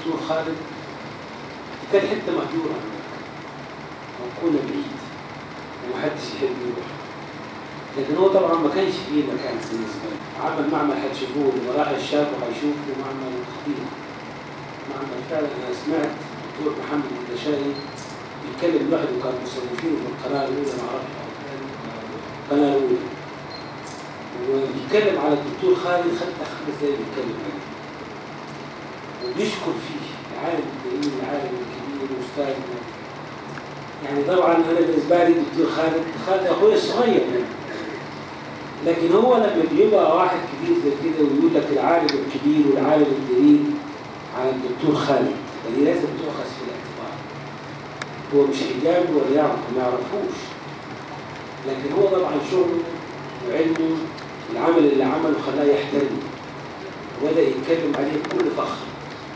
الدكتور خالد كانت حته مهجوره موكوله بعيد ومحدش يحب يروح لكن هو طبعا ما كانش فيه مكان بالنسبه له عمل معمل هتشوفوه المراحل الشاب وهيشوفه معمل خطير معمل فعلا انا سمعت الدكتور محمد النشائي بيتكلم لوحده كان مصنفينه في القناه الاولى ما اعرفش القناه الاولى وبيتكلم على الدكتور خالد خد خمس دقايق بيتكلم عليه وبيشكر فيه العالم الجميل العالم الكبير الاستاذ يعني طبعا انا بالنسبه لي الدكتور خالد خالد اخويا الصغير يعني لكن هو لما بيبقى واحد كبير زي كده ويقول لك العالم الكبير والعالم الجليل على الدكتور خالد فدي لازم تؤخذ في الاعتبار هو مش حجاب ولا يعرف ما يعرفوش لكن هو طبعا شغله وعلمه العمل اللي عمله خلاه يحترمه وبدا يتكلم عليه بكل فخر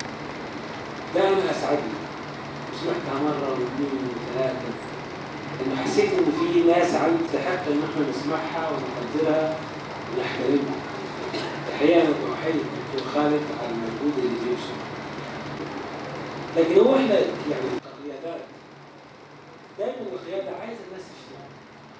ده انا اسعدني وسمعتها مره واثنين وثلاثه لانه حسيت ان في ناس عندي تستحق ان احنا نسمعها ونقدرها ونحترمها الحقيقه انا بحيي الدكتور خالد على المجهود اللي بيبذله لكن هو احنا يعني القيادات دايما القياده عايزه الناس تشتغل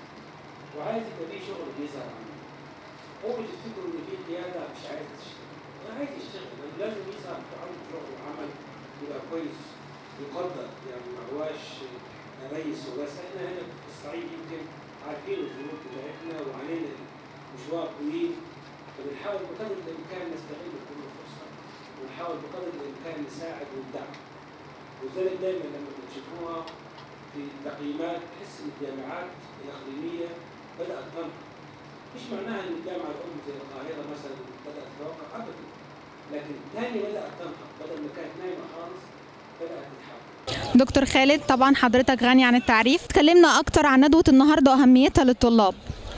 وعايز يبقى في شغل بيظهر عنه هو بتفتكروا ان في قياده مش عايز تشتغل انا عايز يشتغل لأنه لازم يظهر في عنده شغل وعمل يبقى كويس يقدر يعني ما هواش رئيس وبس احنا هنا في الصعيد يمكن عارفين الظروف بتاعتنا وعلينا مشوار طويل فبنحاول بقدر الامكان نستغل كل فرصه ونحاول بقدر الامكان نساعد وندعم وذلك دائما لما بتشوفوها في التقييمات تحس ان الجامعات الاقليميه بدات تنهض مش معناها ان الجامعه الام زي القاهره مثلا بدات تتوقع ابدا لكن ثاني بدات تنهض بدل ما كانت نايمه خالص بدات تتحرك دكتور خالد طبعا حضرتك غني عن التعريف تكلمنا اكتر عن ندوه النهارده واهميتها للطلاب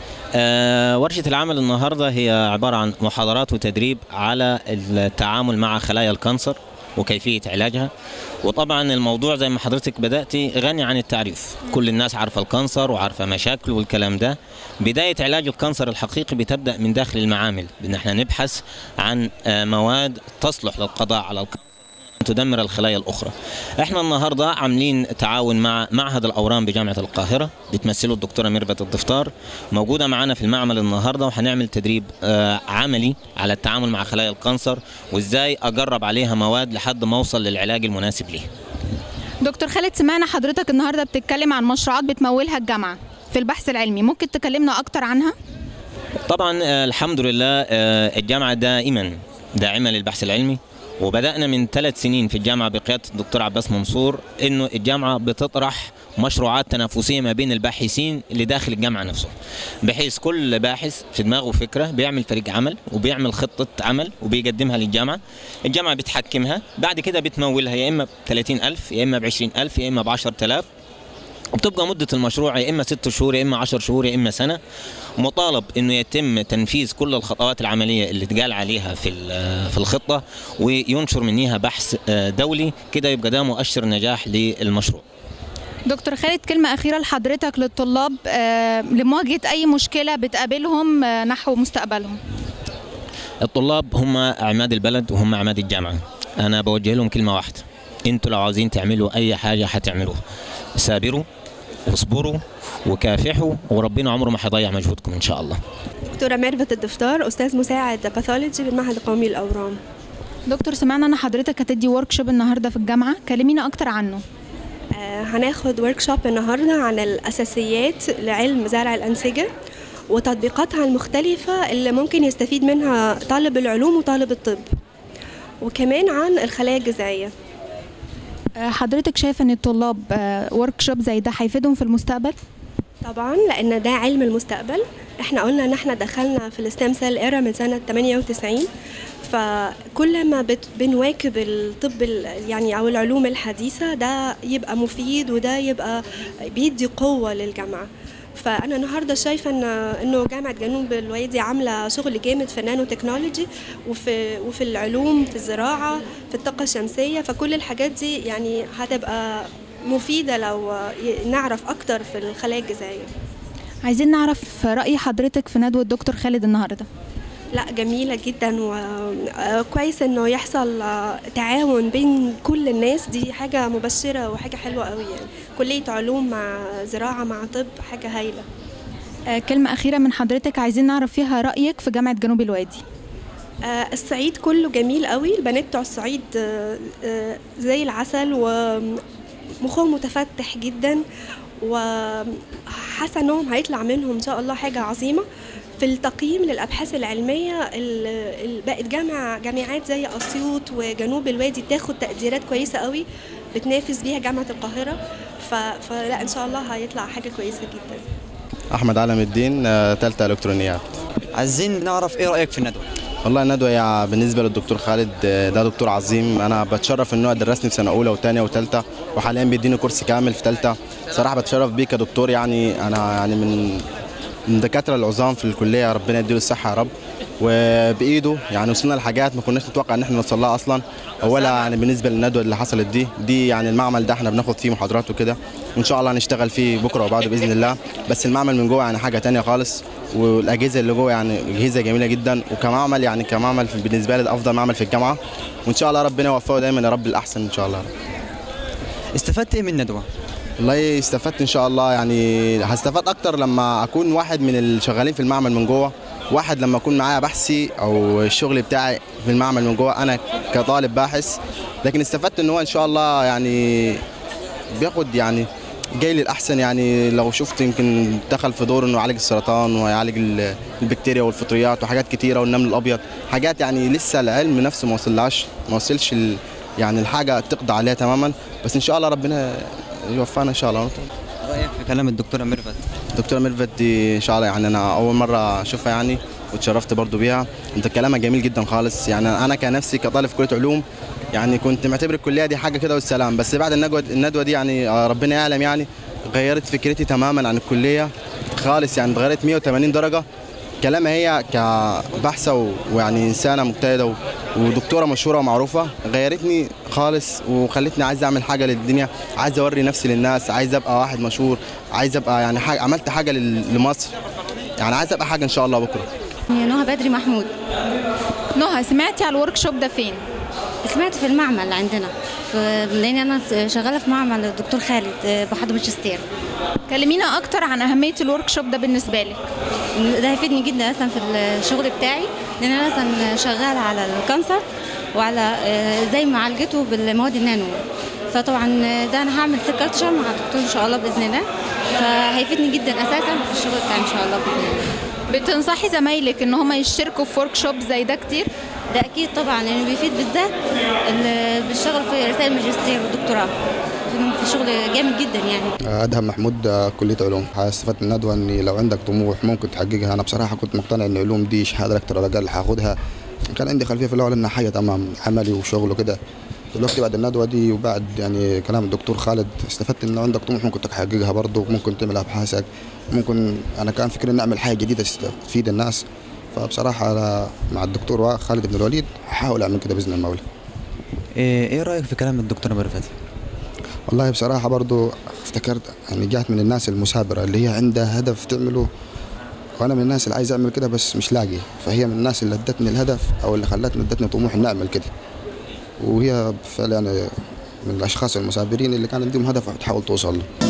آه، ورشة العمل النهاردة هي عبارة عن محاضرات وتدريب على التعامل مع خلايا الكانسر وكيفية علاجها وطبعا الموضوع زي ما حضرتك بدأتي غني عن التعريف كل الناس عارفة الكانسر وعارفة مشاكله والكلام ده بداية علاج الكانسر الحقيقي بتبدأ من داخل المعامل بأن احنا نبحث عن آه، مواد تصلح للقضاء على الكانسر تدمر الخلايا الأخرى احنا النهاردة عاملين تعاون مع معهد الأورام بجامعة القاهرة بتمثله الدكتورة ميرفت الضفطار موجودة معنا في المعمل النهاردة وهنعمل تدريب آه، عملي على التعامل مع خلايا الكانسر وازاي أجرب عليها مواد لحد ما أوصل للعلاج المناسب ليها دكتور خالد سمعنا حضرتك النهارده بتتكلم عن مشروعات بتمولها الجامعه في البحث العلمي ممكن تكلمنا اكتر عنها طبعا آه، الحمد لله آه، الجامعة دائما داعمة للبحث العلمي وبدأنا من ثلاث سنين في الجامعة بقيادة الدكتور عباس منصور إنه الجامعة بتطرح مشروعات تنافسية ما بين الباحثين اللي داخل الجامعة نفسه بحيث كل باحث في دماغه فكرة بيعمل فريق عمل وبيعمل خطة عمل وبيقدمها للجامعة الجامعة بتحكمها بعد كده بتمولها يا إما ب 30000 يا إما ب 20000 يا إما ب 10000 وبتبقى مدة المشروع يا إما ست شهور يا إما عشر شهور يا إما سنة مطالب إنه يتم تنفيذ كل الخطوات العملية اللي اتقال عليها في ال- في الخطة وينشر منيها بحث آه، دولي كده يبقى ده مؤشر نجاح للمشروع دكتور خالد كلمه اخيره لحضرتك للطلاب آه، لمواجهه اي مشكله بتقابلهم آه، نحو مستقبلهم الطلاب هم عماد البلد وهم عماد الجامعة أنا بوجه لهم كلمة واحدة أنتوا لو عاوزين تعملوا أي حاجة هتعملوها سابروا واصبروا وكافحوا وربنا عمره ما هيضيع مجهودكم إن شاء الله دكتورة ميرفت الدفتار أستاذ مساعد باثولوجي بالمعهد القومي للأورام دكتور سمعنا ان حضرتك هتدي ورك شوب النهارده في الجامعه كلمينا اكتر عنه آه، هناخد ورك شوب النهاردة عن الأساسيات لعلم زرع الأنسجة وتطبيقاتها المختلفة اللي ممكن يستفيد منها طالب العلوم وطالب الطب وكمان عن الخلايا الجذعية آه، حضرتك شايف ان الطلاب ورك شوب زي ده هيفيدهم في المستقبل طبعا لان ده علم المستقبل احنا قلنا ان احنا دخلنا في الستام سيل ايرا من سنه 98 فكل ما بت بنواكب الطب ال- يعني او العلوم الحديثه ده يبقى مفيد وده يبقى بيدي قوه للجامعه فانا النهارده شايفه ان انه جامعه جنوب الوادي عامله شغل جامد في النانو تكنولوجي وفي وفي العلوم في الزراعه في الطاقه الشمسيه فكل الحاجات دي يعني هتبقى مفيده لو ي- نعرف اكتر في الخلايا الجذعيه عايزين نعرف راي حضرتك في ندوه دكتور خالد النهارده لا جميلة جدا وكويس انه يحصل آه، تعاون بين كل الناس دي حاجة مبشرة وحاجة حلوة قوي يعني كلية علوم مع زراعة مع طب حاجة هايلة آه، كلمة أخيرة من حضرتك عايزين نعرف فيها رأيك في جامعة جنوب الوادي آه، الصعيد كله جميل قوي البنات بتوع الصعيد آه، آه، زي العسل ومخهم متفتح جدا وحاسه انهم هيطلع منهم ان شاء الله حاجه عظيمه في التقييم للابحاث العلميه ال- ال- بقت جامعه جامعات زي اسيوط وجنوب الوادي تاخد تقديرات كويسه قوي بتنافس بيها جامعه القاهره ف- فلا ان شاء الله هيطلع حاجه كويسه جدا احمد علم الدين آه، تالتة الكترونيات عايزين نعرف ايه رايك في الندوه والله الندوه يا بالنسبه للدكتور خالد آه، ده دكتور عظيم انا بتشرف ان هو درسني في سنه اولى وثانيه وثالثه وحاليا بيديني كورس كامل في ثالثه صراحه بتشرف بيه كدكتور يعني انا يعني من من الدكاتره العظام في الكليه ربنا يديله الصحه يا رب وبايده يعني وصلنا لحاجات ما كناش نتوقع ان احنا نوصل لها اصلا اولا يعني بالنسبه للندوه اللي حصلت دي دي يعني المعمل ده احنا بناخد فيه محاضرات وكده وان شاء الله هنشتغل فيه بكره وبعده باذن الله بس المعمل من جوه يعني حاجه تانية خالص والاجهزه اللي جوه يعني اجهزه جميله جدا وكمعمل يعني كمعمل في- بالنسبه لي ده افضل معمل في الجامعه وان شاء الله ربنا يوفقه دايما يا رب الاحسن ان شاء الله استفدت ايه من الندوه والله استفدت ان شاء الله يعني هستفاد اكتر لما اكون واحد من الشغالين في المعمل من جوه واحد لما اكون معايا بحثي او الشغل بتاعي في المعمل من جوه انا كطالب باحث لكن استفدت ان هو ان شاء الله يعني بياخد يعني جاي للاحسن يعني لو شفت يمكن دخل في دور انه يعالج السرطان ويعالج ال- البكتيريا والفطريات وحاجات كتيره والنمل الابيض حاجات يعني لسه العلم نفسه ما وصلهاش ما وصلش ال- يعني الحاجه تقضى عليها تماما بس ان شاء الله ربنا يوفقنا ان شاء الله رايك في كلام الدكتوره ميرفت دكتوره ميرفت دي ان شاء الله يعني انا اول مره اشوفها يعني واتشرفت برضو بيها انت كلامها جميل جدا خالص يعني انا كنفسي كطالب في كليه علوم يعني كنت معتبر الكليه دي حاجه كده والسلام بس بعد الندوه الندوه دي يعني آه، ربنا يعلم يعني غيرت فكرتي تماما عن الكليه خالص يعني اتغيرت 180 درجه كلامها هي كبحثة و- ويعني إنسانة مجتهدة و- ودكتورة مشهورة ومعروفة غيرتني خالص وخلتني عايز أعمل حاجة للدنيا عايز أوري نفسي للناس عايز أبقى واحد مشهور عايز أبقى يعني حاجة عملت حاجة لل- لمصر يعني عايز أبقى حاجة إن شاء الله بكرة هي نهى بدري محمود نهى سمعتي على الورك شوب ده فين؟ سمعت في المعمل عندنا ف- لان انا شغاله في معمل الدكتور خالد آه، بحضر ماجستير كلمينا أكتر عن أهمية الورك شوب ده بالنسبة لك ده هيفيدني جدا اصلا في الشغل بتاعي لان انا مثلا شغاله على الكانسر وعلى آه، ازاي معالجته بالمواد النانو فطبعا ده انا هعمل سيل كالتشر مع الدكتور ان شاء الله باذن الله فهيفيدني جدا اساسا في الشغل بتاعي ان شاء الله باذن الله بتنصحي زمايلك إن هم يشتركوا في ورك شوب زي ده كتير؟ ده اكيد طبعا لانه بيفيد بالذات اللي بيشتغل في رسائل الماجستير والدكتوراه في- في شغل جامد جدا يعني ادهم محمود آه، كليه علوم استفدت من الندوه اني لو عندك طموح ممكن تحققها انا بصراحه كنت مقتنع ان علوم دي شهاده اكتر ولا اقل هاخدها كان عندي خلفيه في الاول انها حاجه تمام عملي وشغل وكده دلوقتي بعد الندوه دي وبعد يعني كلام الدكتور خالد استفدت ان لو عندك طموح ممكن تحققها برضه ممكن تعمل ابحاثك ممكن انا كان فكري نعمل حاجه جديده تست- تفيد الناس فبصراحه انا مع الدكتور خالد بن الوليد هحاول اعمل كده باذن المولى ايه إيه رايك في كلام الدكتوره ميرفت والله بصراحة برضو افتكرت يعني جات من الناس المثابرة اللي هي عندها هدف تعمله وأنا من الناس اللي عايز أعمل كده بس مش لاقي فهي من الناس اللي ادتني الهدف أو اللي خلتني ادتني طموح إني أعمل كده وهي بالفعل يعني من الأشخاص المثابرين اللي كان عندهم هدف تحاول توصل له